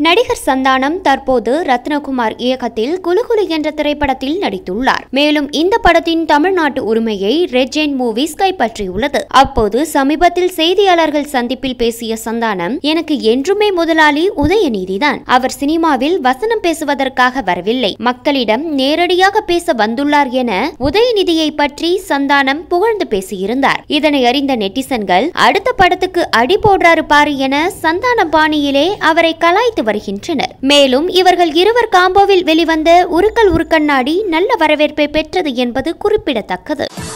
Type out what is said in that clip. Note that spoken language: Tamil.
நடிகர் சந்தானம் தற்போது ரத்னகுமார் இயக்கத்தில் குலுகுலு என்ற திரைப்படத்தில் நடித்துள்ளார் மேலும் இந்த படத்தின் தமிழ்நாட்டு உரிமையை ரெட் ஜெயின் மூவிஸ் கைப்பற்றியுள்ளது அப்போது சமீபத்தில் செய்தியாளர்கள் சந்திப்பில் பேசிய சந்தானம் எனக்கு என்றுமே முதலாளி உதயநிதிதான் அவர் சினிமாவில் வசனம் பேசுவதற்காக வரவில்லை மக்களிடம் நேரடியாக பேச வந்துள்ளார் என உதயநிதியை பற்றி சந்தானம் புகழ்ந்து பேசியிருந்தார் இதனை அறிந்த நெட்டிசன்கள் அடுத்த படத்துக்கு அடி போடுறாரு பாரு என சந்தான பாணியிலே அவரை கலாய்த்து வருகின்றனர் மேலும் இவர்கள் இருவர் காம்போவில் வெளிவந்த உருக்கல் உருக்கண்ணாடி நல்ல வரவேற்பை பெற்றது என்பது குறிப்பிடத்தக்கது